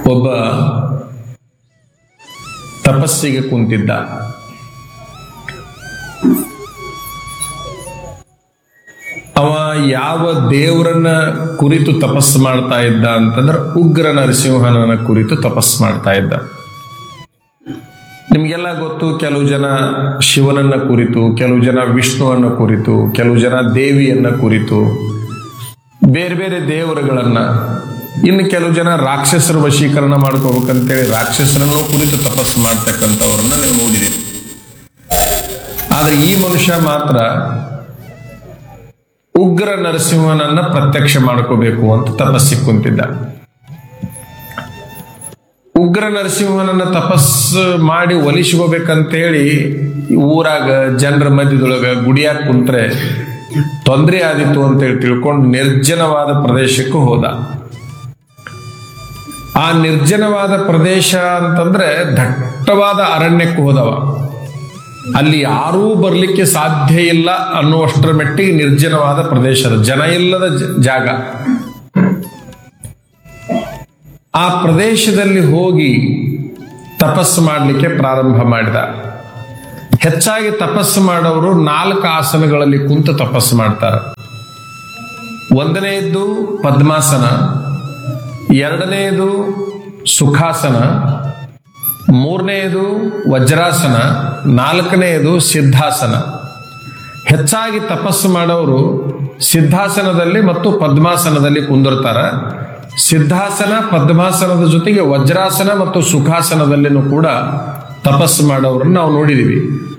ಒಬ್ಬ ತಪಸ್ಸಿಗೆ ಕುಂತಿದ್ದ ಅವ ಯಾವ ದೇವರನ್ನ ಕುರಿತು ತಪಸ್ಸು ಮಾಡ್ತಾ ಇದ್ದ ಅಂತಂದ್ರೆ ಉಗ್ರ ನರಸಿಂಹನ ಕುರಿತು ತಪಸ್ಸು ಮಾಡ್ತಾ ಇದ್ದ ನಿಮ್ಗೆಲ್ಲ ಗೊತ್ತು ಕೆಲವು ಜನ ಶಿವನನ್ನ ಕುರಿತು ಕೆಲವು ಜನ ವಿಷ್ಣುವನ್ನ ಕುರಿತು ಕೆಲವು ಜನ ದೇವಿಯನ್ನ ಕುರಿತು ಬೇರೆ ಬೇರೆ ದೇವರುಗಳನ್ನ ಇನ್ನು ಕೆಲವು ಜನ ರಾಕ್ಷಸರ ವಶೀಕರಣ ಮಾಡ್ಕೋಬೇಕಂತೇಳಿ ರಾಕ್ಷಸರನ್ನು ಕುರಿತು ತಪಸ್ಸು ಮಾಡ್ತಕ್ಕಂಥವ್ರನ್ನ ನೀವು ನೋಡಿದೆ ಆದ್ರೆ ಈ ಮನುಷ್ಯ ಮಾತ್ರ ಉಗ್ರ ನರಸಿಂಹನನ್ನ ಪ್ರತ್ಯಕ್ಷ ಮಾಡ್ಕೋಬೇಕು ಅಂತ ತಪಸ್ಸಿಗೆ ಕುಂತಿದ್ದ ಉಗ್ರ ನರಸಿಂಹನನ್ನ ತಪಸ್ಸು ಮಾಡಿ ಒಲಿಸ್ಕೋಬೇಕಂತೇಳಿ ಊರಾಗ ಜನರ ಮಧ್ಯದೊಳಗ ಗುಡಿಯಾಗ ಕುಂತ್ರೆ ತೊಂದರೆ ಆದಿತ್ತು ಅಂತೇಳಿ ತಿಳ್ಕೊಂಡು ನಿರ್ಜನವಾದ ಪ್ರದೇಶಕ್ಕೂ ಹೋದ ಆ ನಿರ್ಜನವಾದ ಪ್ರದೇಶ ಅಂತಂದ್ರೆ ದಟ್ಟವಾದ ಅರಣ್ಯಕ್ಕೆ ಹೋದವ ಅಲ್ಲಿ ಯಾರೂ ಬರ್ಲಿಕ್ಕೆ ಸಾಧ್ಯ ಇಲ್ಲ ಅನ್ನುವಷ್ಟರ ಮಟ್ಟಿಗೆ ನಿರ್ಜನವಾದ ಪ್ರದೇಶದ ಜನ ಇಲ್ಲದ ಜ- ಜಾಗ ಆ ಪ್ರದೇಶದಲ್ಲಿ ಹೋಗಿ ತಪಸ್ಸು ಮಾಡಲಿಕ್ಕೆ ಪ್ರಾರಂಭ ಮಾಡಿದ ಹೆಚ್ಚಾಗಿ ತಪಸ್ಸು ಮಾಡೋರು ನಾಲ್ಕು ಆಸನಗಳಲ್ಲಿ ಕುಂತು ತಪಸ್ಸು ಮಾಡ್ತಾರೆ ಒಂದನೆಯದ್ದು ಪದ್ಮಾಸನ ಎರಡನೆಯದು ಸುಖಾಸನ ಮೂರನೆಯದು ವಜ್ರಾಸನ ನಾಲ್ಕನೆಯದು ಸಿದ್ಧಾಸನ ಹೆಚ್ಚಾಗಿ ತಪಸ್ಸು ಮಾಡೋರು ಸಿದ್ಧಾಸನದಲ್ಲಿ ಮತ್ತು ಪದ್ಮಾಸನದಲ್ಲಿ ಕುಂದಿರ್ತಾರ ಸಿದ್ಧಾಸನ ಪದ್ಮಾಸನದ ಜೊತೆಗೆ ವಜ್ರಾಸನ ಮತ್ತು ಸುಖಾಸನದಲ್ಲಿನೂ ಕೂಡ ತಪಸ್ಸು ಮಾಡೋರನ್ನ ನಾವು ನೋಡಿದೀವಿ